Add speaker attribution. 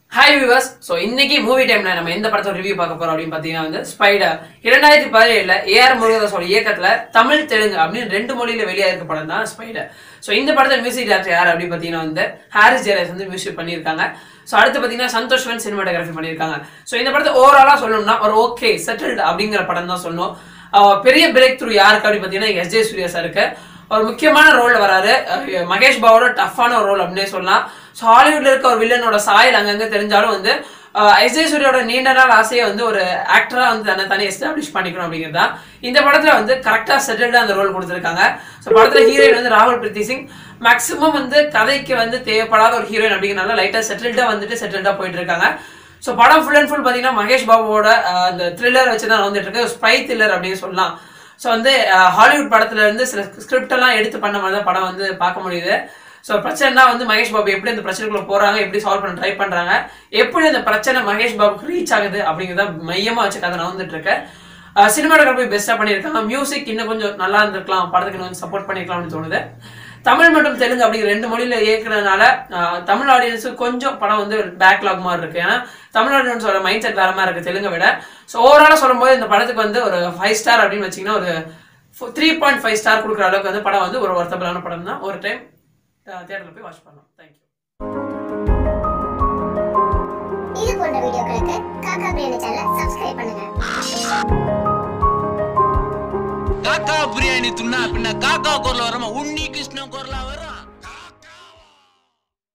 Speaker 1: hi viewers so இன்னைக்கு movie டைம்ல நம்ம எந்த படத்தோட ரிவ்யூ பார்க்க போறோம் அப்படின்னு பார்த்தீங்கன்னா வந்து ஸ்பைடர் இரண்டாயிரத்தி பதினேழுல ஏஆர் முருகதாஸோட இயக்கத்துல தமிழ் தெலுங்கு அப்படின்னு ரெண்டு மொழியில வெளியாயிருக்க படம் தான் ஸ்பைடர் ஸோ இந்த படத்தை மியூசிக் டேரக்டர் யார் அப்படின்னு பார்த்தீங்கன்னா வந்து ஹாரிஸ் ஜெயராஜ் வந்து மியூசிக் பண்ணியிருக்காங்க ஸோ அடுத்து பார்த்தீங்கன்னா சந்தோஷ் வன் சினிமாட்டோகிராஃபி பண்ணியிருக்காங்க ஸோ இந்த படத்தை ஓவராலாக சொல்லணும்னா ஒரு ஓகே செட்டில்டு அப்படிங்கிற படம் தான் சொல்லணும் அஹ் பெரிய பிரேக் த்ரூ யாருக்கு அப்படின்னு பார்த்தீங்கன்னா எஸ் ஜே சூர்யா சாருக்கு ஒரு முக்கியமான ரோல்ல வராரு அஹ் மகேஷ் பாவோட டஃப்பான ஒரு ரோல் அப்படின்னே சொல்லலாம் ஸோ ஹாலிவுட்ல இருக்க ஒரு வில்லனோட சாயல் அங்கங்க தெரிஞ்சாலும் வந்து எஸ் ஜே சூரியோட நீண்ட நாள் ஆசையை வந்து ஒரு ஆக்டரா வந்து தன்னை தானே எஸ்டாப்ளிஷ் பண்ணிக்கணும் அப்படிங்கிறது தான் இந்த படத்துல வந்து கரெக்டா செட்டில்டா அந்த ரோல் கொடுத்துருக்காங்க ஸோ படத்துல ஹீரோயின் வந்து ராகுல் பிரீத்தி சிங் மேக்ஸிமம் வந்து கதைக்கு வந்து தேவைப்படாத ஒரு ஹீரோயின் அப்படிங்கிறனால லைட்டா செட்டில்டா வந்துட்டு செட்டில்டா போயிட்டு இருக்காங்க ஸோ படம் ஃபுல் அண்ட் ஃபுல் பார்த்தீங்கன்னா மகேஷ் பாபுவோட அஹ், அந்த த்ரில்லர் வச்சு தான் வந்துட்டு இருக்கு ஸ்பை த்ரில்லர் அப்படின்னு சொல்லலாம் ஸோ வந்து அஹ், ஹாலிவுட் படத்துல இருந்து சில ஸ்கிரிப்ட் எல்லாம் எடுத்து பண்ண மாதிரி தான் படம் வந்து பார்க்க முடியுது ஸோ பிரச்சனைனா வந்து மகேஷ் பாபு எப்படி இந்த பிரச்சனைக்குள்ள போறாங்க எப்படி சால்வ் பண்ண ட்ரை பண்றாங்க எப்படி இந்த பிரச்சனை மகேஷ் பாபுக்கு ரீச் ஆகுது அப்படிங்கிறத மையமா வச்சு கதை நான் வந்துட்டு இருக்கேன் சினிமாட்டோகிராஃபி பெஸ்ட்டாக பண்ணியிருக்காங்க மியூசிக் இன்னும் கொஞ்சம் நல்லா இருந்திருக்கலாம் படத்துக்கு இன்னும் கொஞ்சம் சப்போர்ட் பண்ணிருக்கலாம்னு தோணுது தமிழ் மற்றும் தெலுங்கு அப்படிங்கிற ரெண்டு மொழியில இயக்குறதுனால அஹ், தமிழ் ஆடியன்ஸுக்கு கொஞ்சம் படம் வந்து பேக்லாக் மாதிரி இருக்கு ஏன்னா தமிழ் ஆடியன்ஸோட மைண்ட் செட் வேற மாதிரி இருக்கு தெலுங்கை விட ஸோ ஓவராலாக சொல்லும்போது இந்த படத்துக்கு வந்து ஒரு ஃபைவ் ஸ்டார் அப்படின்னு வச்சிங்கன்னா ஒரு த்ரீ பாயிண்ட் ஃபைவ் ஸ்டார் கொடுக்குற அளவுக்கு வந்து படம் வந்து ஒரு ஒர்த்தபிளான படம் தான் ஒரு டைம் தேட்டரில் போய் வாட்ச் பண்ணலாம் தேங்க்யூ
Speaker 2: இது போன்ற வீடியோக்களுக்கு காக்கா பிரியாணி சேனலை சப்ஸ்கிரைப் பண்ணுங்க
Speaker 3: காக்கா பிரியாணி துண்ணா பின்ன காக்கா குரல் வரமா உன்னி கிருஷ்ண குரலா